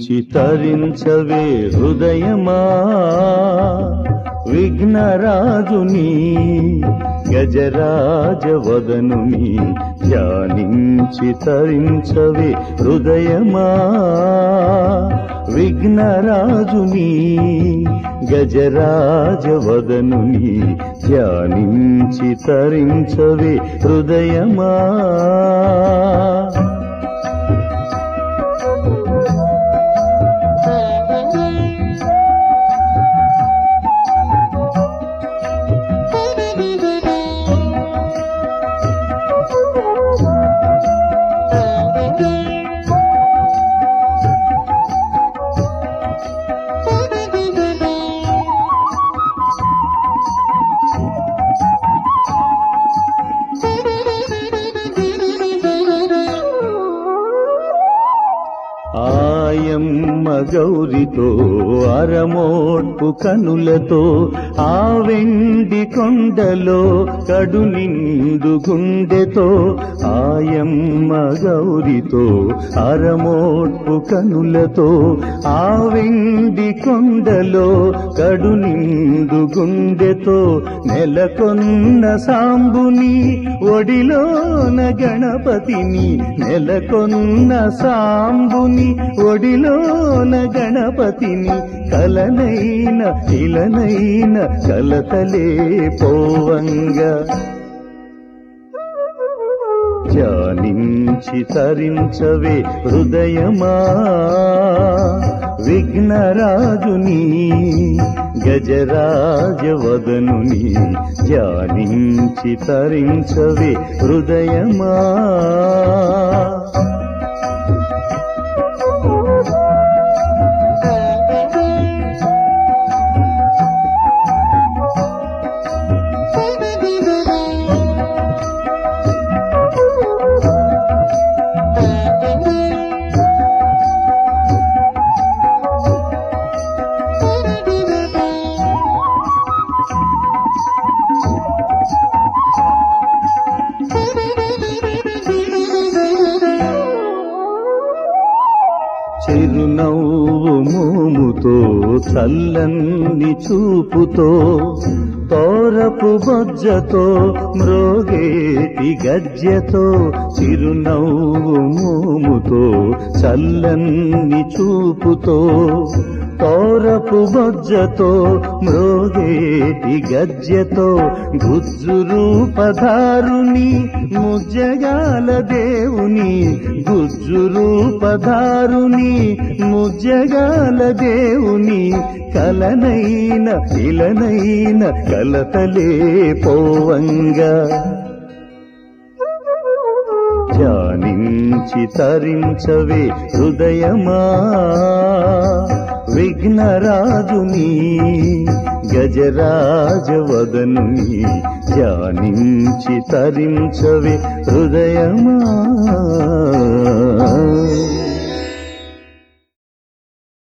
ధ్యానించి తరించవే హృదయమా విఘ్నరాజుని గజరాజవదనుని ధ్యానించి తరించవే హృదయమా విఘ్నరాజుని గజరాజవదనుని ధ్యానించి తరించవే హృదయమా ఆయమ్మ గౌరితో అరమోట్పు కనులతో ఆ వెండి కొండలో కడు నిండు గుండెతో ఆయమ్మ గౌరితో అరమోట్పు కనులతో ఆ వెండి కొండలో కడు నిండు గుండెతో నెలకొన్న సాంబుని ఒడిలోన గణపతిని నెలకొన్న సాంబుని ఒడిలోన గణపతిని కలనైన ఇలనైన కలతలే పోవంగా ధ్యానించి తరించవే హృదయమా విఘ్నరాజుని గజరాజవదనుని ధ్యానించి తరించవే హృదయమా చిరునవ్వు మోముతో చల్లని చూపుతో తోరపు బొజ్జతో మ్రోగేటి గజ్జెతో చిరునవ్వు మోముతో చల్లని చూపుతో తోరపు బొజ్జతో మ్రోగేటి గజ్జెతో గుజ్జు రూపధారుని ముజ్జగాల దేవుని గుజ్జు రూపధారుని ముజ్జగాల దేవుని కలనైన ఇలనైన కలతలే పోవంగా ధ్యానించి తరించవే హృదయమా విఘ్నరాజుని గజరాజవదనుని ధ్యానించి తరించవే హృదయమా